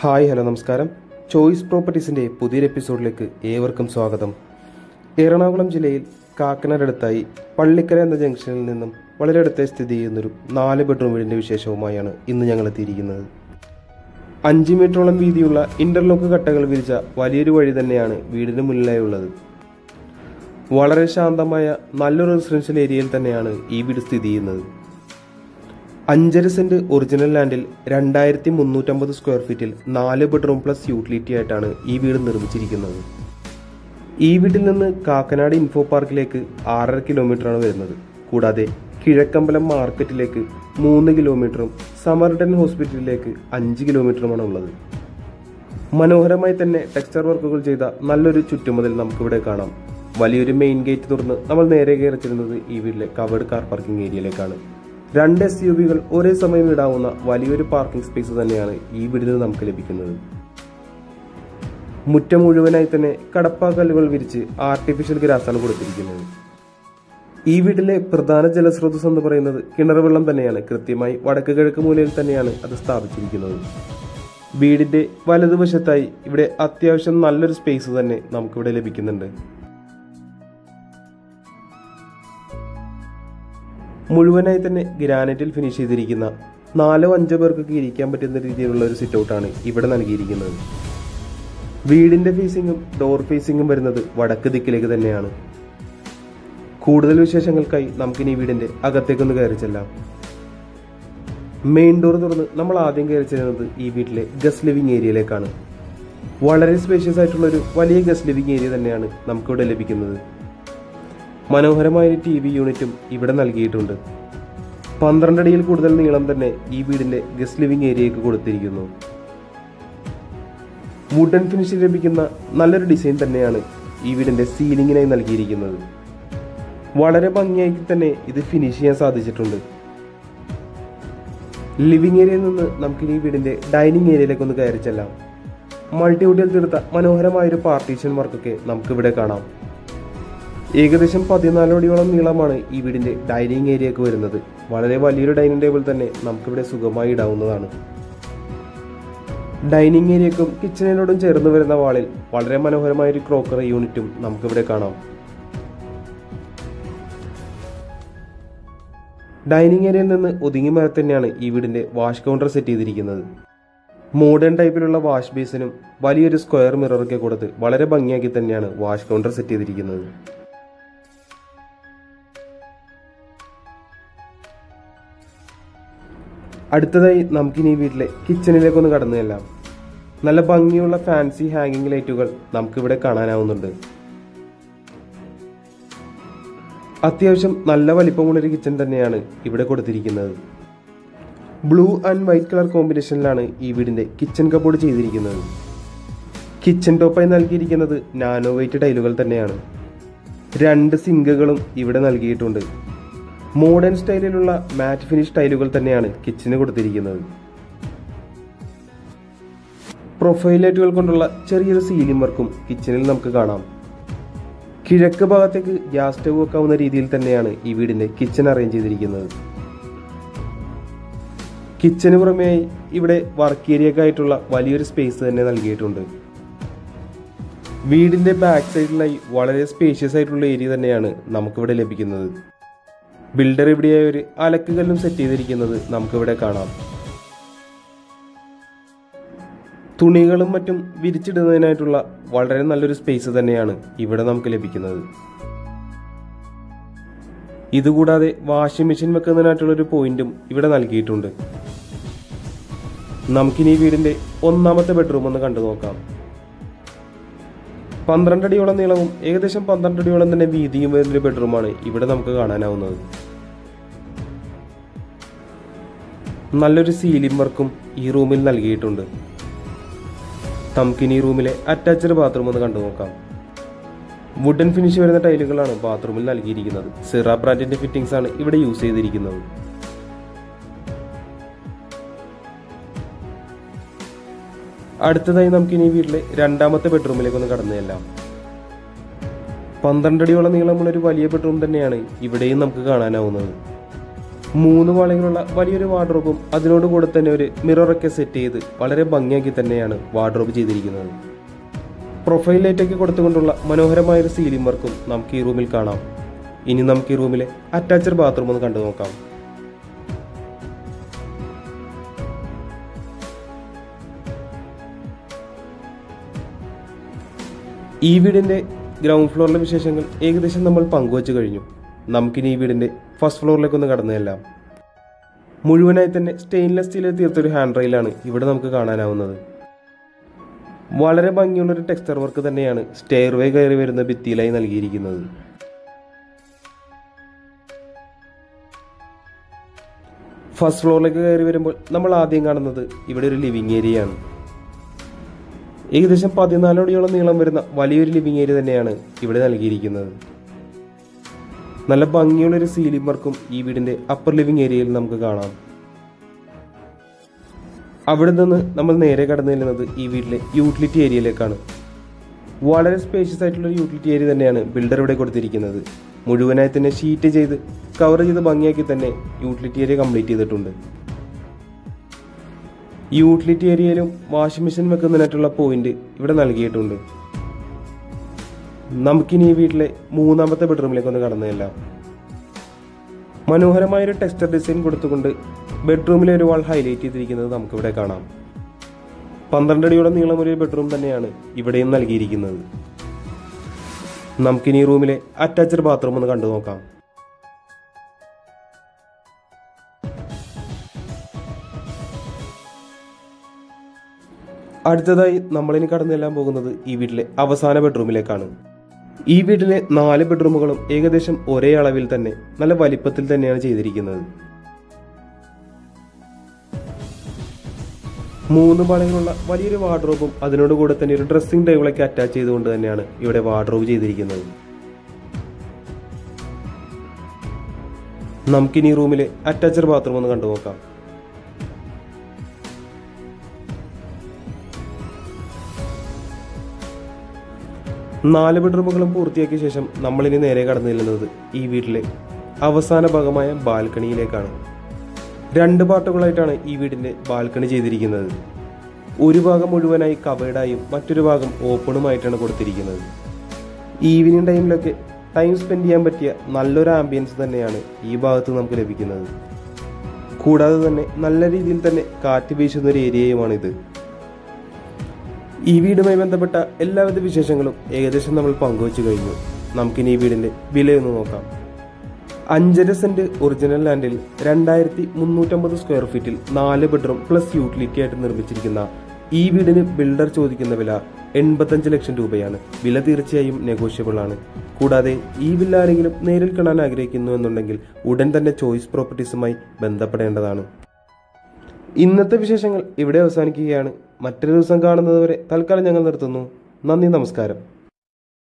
hi hello നമസ്കാരം Choice പ്രോപ്പർട്ടീസിന്റെ പുതിയൊരു എപ്പിസോഡിലേക്ക് ഏവർക്കും സ്വാഗതം എറണാകുളം ജില്ലയിൽ കാക്കനാടടുത്തായി പള്ളിക്കര എന്ന ജംഗ്ഷനിൽ നിന്നും വളരെ അടുത്തായി സ്ഥിതി ചെയ്യുന്നൊരു നാല് ബെഡ്റൂം വീടിന്റെ വിശേഷവുമായാണ് ഇന്ന് ഞങ്ങൾ എത്തിയിരിക്കുന്നത് അഞ്ച് മീറ്ററോളം വീതിയുള്ള ഇന്റർലോക്ക് കട്ടകൾ വിരിച്ച വലിയൊരു വഴി തന്നെയാണ് വീടിന് മുന്നിലായി ഉള്ളത് വളരെ ശാന്തമായ നല്ലൊരു റെസിഡൻഷ്യൽ ഏരിയയിൽ തന്നെയാണ് ഈ വീട് സ്ഥിതി ചെയ്യുന്നത് അഞ്ചര സെന്റ് ഒറിജിനൽ ലാൻഡിൽ രണ്ടായിരത്തി മുന്നൂറ്റമ്പത് സ്ക്വയർ ഫീറ്റിൽ നാല് ബെഡ്റൂം പ്ലസ് യൂട്ടിലിറ്റി ആയിട്ടാണ് ഈ വീട് നിർമ്മിച്ചിരിക്കുന്നത് ഈ വീട്ടിൽ നിന്ന് കാക്കനാട് ഇൻഫോ പാർക്കിലേക്ക് ആറര കിലോമീറ്ററാണ് വരുന്നത് കൂടാതെ കിഴക്കമ്പലം മാർക്കറ്റിലേക്ക് മൂന്ന് കിലോമീറ്ററും സമർട്ടൺ ഹോസ്പിറ്റലിലേക്ക് അഞ്ച് കിലോമീറ്ററുമാണ് ഉള്ളത് മനോഹരമായി തന്നെ ടെക്സ്ചർ വർക്കുകൾ ചെയ്ത നല്ലൊരു ചുറ്റുമതിൽ നമുക്കിവിടെ കാണാം വലിയൊരു മെയിൻ ഗേറ്റ് തുറന്ന് നമ്മൾ നേരെ കയറിച്ചിരുന്നത് ഈ വീട്ടിലെ കവേർഡ് കാർ പാർക്കിംഗ് ഏരിയയിലേക്കാണ് രണ്ട് എസ് യു വികൾ ഒരേ സമയം ഇടാവുന്ന വലിയൊരു പാർക്കിംഗ് സ്പേസ് തന്നെയാണ് ഈ വീടിൽ നിന്ന് നമുക്ക് ലഭിക്കുന്നത് മുറ്റം മുഴുവനായി തന്നെ കടപ്പാക്കല്ലുകൾ വിരിച്ച് ആർട്ടിഫിഷ്യൽ ഗ്രാസാണ് കൊടുത്തിരിക്കുന്നത് ഈ വീട്ടിലെ പ്രധാന ജലസ്രോതസ് എന്ന് പറയുന്നത് കിണർ വെള്ളം തന്നെയാണ് കൃത്യമായി വടക്ക് കിഴക്ക് മൂലയിൽ തന്നെയാണ് അത് സ്ഥാപിച്ചിരിക്കുന്നത് വീടിന്റെ വലതുവശത്തായി ഇവിടെ അത്യാവശ്യം നല്ലൊരു സ്പേസ് തന്നെ നമുക്കിവിടെ ലഭിക്കുന്നുണ്ട് മുഴുവനായി തന്നെ ഗ്രാനൈറ്റിൽ ഫിനിഷ് ചെയ്തിരിക്കുന്ന നാലോ അഞ്ചോ പേർക്കൊക്കെ ഇരിക്കാൻ പറ്റുന്ന രീതിയിലുള്ള ഒരു സിറ്റ് ഔട്ടാണ് ഇവിടെ നൽകിയിരിക്കുന്നത് വീടിന്റെ ഫേസിങ്ങും ഡോർ ഫേസിങ്ങും വരുന്നത് വടക്ക് ദിക്കിലേക്ക് തന്നെയാണ് കൂടുതൽ വിശേഷങ്ങൾക്കായി നമുക്കിനി ഈ വീടിന്റെ അകത്തേക്കൊന്ന് കയറി ചെല്ലാം മെയിൻ ഡോർ തുറന്ന് നമ്മൾ ആദ്യം കയറി ചെല്ലുന്നത് ഈ വീട്ടിലെ ഗസ്റ്റ് ലിവിംഗ് ഏരിയയിലേക്കാണ് വളരെ സ്പേഷ്യസ് ആയിട്ടുള്ള ഒരു വലിയ ഗസ്റ്റ് ലിവിംഗ് ഏരിയ തന്നെയാണ് നമുക്കിവിടെ ലഭിക്കുന്നത് മനോഹരമായ ഒരു ടി വി യൂണിറ്റും ഇവിടെ നൽകിയിട്ടുണ്ട് പന്ത്രണ്ട് അടിയിൽ കൂടുതൽ നീളം തന്നെ ഈ വീടിന്റെ ഗസ്റ്റ് ലിവിംഗ് ഏരിയയ്ക്ക് കൊടുത്തിരിക്കുന്നു വുഡൻ ഫിനിഷിൽ ലഭിക്കുന്ന നല്ലൊരു ഡിസൈൻ തന്നെയാണ് ഈ വീടിന്റെ സീലിംഗിനായി നൽകിയിരിക്കുന്നത് വളരെ ഭംഗിയായി തന്നെ ഇത് ഫിനിഷ് ചെയ്യാൻ സാധിച്ചിട്ടുണ്ട് ലിവിംഗ് ഏരിയയിൽ നിന്ന് നമുക്ക് ഈ വീടിന്റെ ഡൈനിങ് ഏരിയയിലേക്ക് ഒന്ന് കയറി ചെല്ലാം മൾട്ടിവുഡിൽ തീർത്ത മനോഹരമായ ഒരു പാർട്ടീഷൻ വർക്കൊക്കെ നമുക്ക് ഇവിടെ കാണാം ഏകദേശം പതിനാലോടിയോളം നീളമാണ് ഈ വീടിന്റെ ഡൈനിങ് ഏരിയക്ക് വരുന്നത് വളരെ വലിയൊരു ഡൈനിങ് ടേബിൾ തന്നെ നമുക്കിവിടെ സുഖമായി ഇടാവുന്നതാണ് ഡൈനിങ് ഏരിയക്കും കിച്ചണിനോടും ചേർന്ന് വരുന്ന വാളിൽ വളരെ മനോഹരമായ ഒരു ക്രോക്കറി യൂണിറ്റും നമുക്കിവിടെ കാണാം ഡൈനിങ് ഏരിയയിൽ നിന്ന് ഒതുങ്ങി മാറി തന്നെയാണ് ഈ വീടിന്റെ വാഷ് കൗണ്ടർ സെറ്റ് ചെയ്തിരിക്കുന്നത് മോഡേൺ ടൈപ്പിലുള്ള വാഷ് ബേസിനും വലിയൊരു സ്ക്വയർ മിററൊക്കെ കൊടുത്ത് വളരെ ഭംഗിയാക്കി തന്നെയാണ് വാഷ് കൗണ്ടർ സെറ്റ് ചെയ്തിരിക്കുന്നത് അടുത്തതായി നമുക്കിനി ഈ വീട്ടിലെ കിച്ചണിലേക്കൊന്ന് കടന്നു ചെല്ലാം നല്ല ഭംഗിയുള്ള ഫാൻസി ഹാങ്ങിങ് ലൈറ്റുകൾ നമുക്കിവിടെ കാണാനാവുന്നുണ്ട് അത്യാവശ്യം നല്ല വലിപ്പമുള്ളൊരു കിച്ചൺ തന്നെയാണ് ഇവിടെ കൊടുത്തിരിക്കുന്നത് ബ്ലൂ ആൻഡ് വൈറ്റ് കളർ കോമ്പിനേഷനിലാണ് ഈ വീടിന്റെ കിച്ചൺ കബോർഡ് ചെയ്തിരിക്കുന്നത് കിച്ചൺ ടോപ്പായി നൽകിയിരിക്കുന്നത് നാനോ വൈറ്റ് ടൈലുകൾ തന്നെയാണ് രണ്ട് സിങ്കുകളും ഇവിടെ നൽകിയിട്ടുണ്ട് മോഡേൺ സ്റ്റൈലിലുള്ള മാറ്റ് ഫിനിഷ് ടൈലുകൾ തന്നെയാണ് കിച്ചന് കൊടുത്തിരിക്കുന്നത് പ്രൊഫൈൽ ലൈറ്റുകൾ കൊണ്ടുള്ള ചെറിയൊരു സീലിംഗ് വർക്കും കിച്ചണിൽ നമുക്ക് കാണാം കിഴക്ക് ഭാഗത്തേക്ക് ഗ്യാസ് സ്റ്റവ് വെക്കാവുന്ന രീതിയിൽ തന്നെയാണ് ഈ വീടിന്റെ കിച്ചൺ അറേഞ്ച് ചെയ്തിരിക്കുന്നത് കിച്ചന് പുറമെയായി ഇവിടെ വർക്ക് ഏരിയക്കായിട്ടുള്ള വലിയൊരു സ്പേസ് തന്നെ നൽകിയിട്ടുണ്ട് വീടിന്റെ ബാക്ക് സൈഡിലായി വളരെ സ്പേഷ്യസ് ആയിട്ടുള്ള ഏരിയ തന്നെയാണ് നമുക്കിവിടെ ലഭിക്കുന്നത് ബിൽഡർ ഇവിടെയായി ഒരു അലക്കുകല്ലും സെറ്റ് ചെയ്തിരിക്കുന്നത് നമുക്കിവിടെ കാണാം തുണികളും മറ്റും വിരിച്ചിടുന്നതിനായിട്ടുള്ള വളരെ നല്ലൊരു സ്പേസ് തന്നെയാണ് ഇവിടെ നമുക്ക് ലഭിക്കുന്നത് ഇതുകൂടാതെ വാഷിംഗ് മെഷീൻ വെക്കുന്നതിനായിട്ടുള്ള ഒരു പോയിന്റും ഇവിടെ നൽകിയിട്ടുണ്ട് നമുക്കിനി ഈ വീടിന്റെ ഒന്നാമത്തെ ബെഡ്റൂം ഒന്ന് കണ്ടു നോക്കാം പന്ത്രണ്ട് അടിയോളം നീളവും ഏകദേശം പന്ത്രണ്ട് അടിയോളം തന്നെ വീതിയും വരുന്നൊരു ബെഡ്റൂമാണ് ഇവിടെ നമുക്ക് കാണാനാവുന്നത് നല്ലൊരു സീലിംഗ് വർക്കും ഈ റൂമിൽ നൽകിയിട്ടുണ്ട് നമുക്കിനി ഈ റൂമിലെ അറ്റാച്ച്ഡ് ബാത്റൂം ഒന്ന് കണ്ടു നോക്കാം വുഡൻ ഫിനിഷ് വരുന്ന ടൈലുകളാണ് ബാത്റൂമിൽ നൽകിയിരിക്കുന്നത് സിറ ബ്രാൻഡിന്റെ ഫിറ്റിംഗ്സ് ആണ് ഇവിടെ യൂസ് ചെയ്തിരിക്കുന്നത് അടുത്തതായി നമുക്ക് ഇനി വീട്ടിലെ രണ്ടാമത്തെ ബെഡ്റൂമിലേക്ക് ഒന്ന് കടന്നു ചെല്ലാം പന്ത്രണ്ടടിയോളം നീളമുള്ള ഒരു വലിയ ബെഡ്റൂം തന്നെയാണ് ഇവിടെയും നമുക്ക് കാണാനാവുന്നത് മൂന്ന് പാളികളുള്ള വലിയൊരു വാർഡ്രോബും അതിനോട് കൂടെ തന്നെ ഒരു മിററൊക്കെ സെറ്റ് ചെയ്ത് വളരെ ഭംഗിയാക്കി തന്നെയാണ് വാർഡ്രോബ് ചെയ്തിരിക്കുന്നത് പ്രൊഫൈൽ ലൈറ്റൊക്കെ കൊടുത്തുകൊണ്ടുള്ള മനോഹരമായ ഒരു സീലിംഗ് വർക്കും നമുക്ക് ഈ റൂമിൽ കാണാം ഇനി നമുക്ക് ഈ റൂമിലെ അറ്റാച്ചഡ് ബാത്റൂം ഒന്ന് കണ്ടു നോക്കാം ഈ വീടിന്റെ ഗ്രൗണ്ട് ഫ്ലോറിലെ വിശേഷങ്ങൾ ഏകദേശം നമ്മൾ പങ്കുവച്ചു കഴിഞ്ഞു നമുക്കിനി ഈ വീടിന്റെ ഫസ്റ്റ് ഫ്ലോറിലേക്ക് ഒന്ന് കടന്നു ചെല്ലാം മുഴുവനായി തന്നെ സ്റ്റെയിൻലെസ് സ്റ്റീലിൽ തീർത്തൊരു ഹാൻഡ് റെയിലാണ് ഇവിടെ നമുക്ക് കാണാനാവുന്നത് വളരെ ഭംഗിയുള്ളൊരു ടെക്സ്ചർ വർക്ക് തന്നെയാണ് സ്റ്റെയർവേ കയറി വരുന്ന ഭിത്തിയിലായി നൽകിയിരിക്കുന്നത് ഫസ്റ്റ് ഫ്ലോറിലേക്ക് കയറി വരുമ്പോൾ നമ്മൾ ആദ്യം കാണുന്നത് ഇവിടെ ഒരു ലിവിങ് ഏരിയയാണ് ഏകദേശം പതിനാലടിയോളം നീളം വരുന്ന വലിയൊരു ലിവിങ് ഏരിയ തന്നെയാണ് ഇവിടെ നൽകിയിരിക്കുന്നത് നല്ല ഭംഗിയുള്ളൊരു സീലിംഗ് വർക്കും ഈ വീടിന്റെ അപ്പർ ലിവിങ് ഏരിയയിൽ നമുക്ക് കാണാം അവിടെ നിന്ന് നമ്മൾ നേരെ കടന്നു ചെല്ലുന്നത് ഈ വീട്ടിലെ യൂട്ടിലിറ്റി ഏരിയയിലേക്കാണ് വളരെ സ്പേഷ്യസ് ആയിട്ടുള്ള ഒരു യൂട്ടിലിറ്റി ഏരിയ തന്നെയാണ് ബിൽഡർ ഇവിടെ കൊടുത്തിരിക്കുന്നത് മുഴുവനായി തന്നെ ഷീറ്റ് ചെയ്ത് കവർ ചെയ്ത് ഭംഗിയാക്കി തന്നെ യൂട്ടിലിറ്റി ഏരിയ കംപ്ലീറ്റ് ചെയ്തിട്ടുണ്ട് യൂട്ടിലിറ്റി ഏരിയയിലും വാഷിംഗ് മെഷീൻ വെക്കുന്നതിനായിട്ടുള്ള പോയിന്റ് ഇവിടെ നൽകിയിട്ടുണ്ട് നമുക്കിനി ഈ വീട്ടിലെ മൂന്നാമത്തെ ബെഡ്റൂമിലേക്ക് ഒന്ന് കടന്നു ചെല്ലാം മനോഹരമായ ഒരു ടെക്സ്റ്റർ ഡിസൈൻ കൊടുത്തുകൊണ്ട് ബെഡ്റൂമിലെ ഒരു വാൾ ഹൈലൈറ്റ് ചെയ്തിരിക്കുന്നത് നമുക്കിവിടെ കാണാം പന്ത്രണ്ട് അടിയോളം നീളം ഒരു ബെഡ്റൂം തന്നെയാണ് ഇവിടെയും നൽകിയിരിക്കുന്നത് നമുക്കിനി ഈ റൂമിലെ അറ്റാച്ച്ഡ് ബാത്റൂം ഒന്ന് കണ്ടു നോക്കാം അടുത്തതായി നമ്മളിനി കടന്നു ചെല്ലാൻ പോകുന്നത് ഈ വീട്ടിലെ അവസാന ബെഡ്റൂമിലേക്കാണ് ഈ വീട്ടിലെ നാല് ബെഡ്റൂമുകളും ഏകദേശം ഒരേ അളവിൽ തന്നെ നല്ല വലിപ്പത്തിൽ തന്നെയാണ് ചെയ്തിരിക്കുന്നത് മൂന്ന് പാളികളുള്ള വലിയൊരു വാർഡ്രോബും അതിനോട് കൂടെ തന്നെ ഒരു ഡ്രസ്സിംഗ് ടേബിളൊക്കെ അറ്റാച്ച് ചെയ്തുകൊണ്ട് തന്നെയാണ് ഇവിടെ വാർഡ്രോബ് ചെയ്തിരിക്കുന്നത് നമുക്കിനി ഈ റൂമിലെ അറ്റാച്ചഡ് ബാത്റൂം ഒന്ന് കണ്ടു നോക്കാം നാല് ബെഡ്റൂമുകളും പൂർത്തിയാക്കിയ ശേഷം നമ്മളിനി നേരെ കടന്നു ചെല്ലുന്നത് ഈ വീട്ടിലെ അവസാന ഭാഗമായ ബാൽക്കണിയിലേക്കാണ് രണ്ട് പാർട്ടുകളായിട്ടാണ് ഈ വീടിന്റെ ബാൽക്കണി ചെയ്തിരിക്കുന്നത് ഒരു ഭാഗം മുഴുവനായി കവേഡായും മറ്റൊരു ഭാഗം ഓപ്പണുമായിട്ടാണ് കൊടുത്തിരിക്കുന്നത് ഈവനിങ് ടൈമിലൊക്കെ ടൈം സ്പെൻഡ് ചെയ്യാൻ പറ്റിയ നല്ലൊരു ആംബിയൻസ് തന്നെയാണ് ഈ ഭാഗത്ത് നമുക്ക് ലഭിക്കുന്നത് കൂടാതെ തന്നെ നല്ല രീതിയിൽ തന്നെ കാറ്റ് വീശുന്ന ഒരു ഏരിയയുമാണിത് ഈ വീടുമായി ബന്ധപ്പെട്ട എല്ലാവിധ വിശേഷങ്ങളും ഏകദേശം നമ്മൾ പങ്കുവച്ചു കഴിഞ്ഞു നമുക്കിനി ഈ വീടിന്റെ വിലയൊന്ന് നോക്കാം അഞ്ചര സെന്റ് ഒറിജിനൽ ലാൻഡിൽ രണ്ടായിരത്തി മുന്നൂറ്റമ്പത് സ്ക്വയർ ഫീറ്റിൽ നാല് ബെഡ്റൂം പ്ലസ് യൂട്ടിലിറ്റി ആയിട്ട് നിർമ്മിച്ചിരിക്കുന്ന ഈ വീടിന് ബിൽഡർ ചോദിക്കുന്ന വില എൺപത്തഞ്ച് ലക്ഷം രൂപയാണ് വില തീർച്ചയായും നെഗോഷ്യബിൾ ആണ് കൂടാതെ ഈ വില്ല ആരെങ്കിലും നേരിൽ കാണാൻ ആഗ്രഹിക്കുന്നു എന്നുണ്ടെങ്കിൽ ഉടൻ തന്നെ ചോയ്സ് പ്രോപ്പർട്ടീസുമായി ബന്ധപ്പെടേണ്ടതാണ് ഇന്നത്തെ വിശേഷങ്ങൾ ഇവിടെ അവസാനിക്കുകയാണ് മറ്റൊരു ദിവസം കാണുന്നതുവരെ തൽക്കാലം ഞങ്ങൾ നിർത്തുന്നു നന്ദി നമസ്കാരം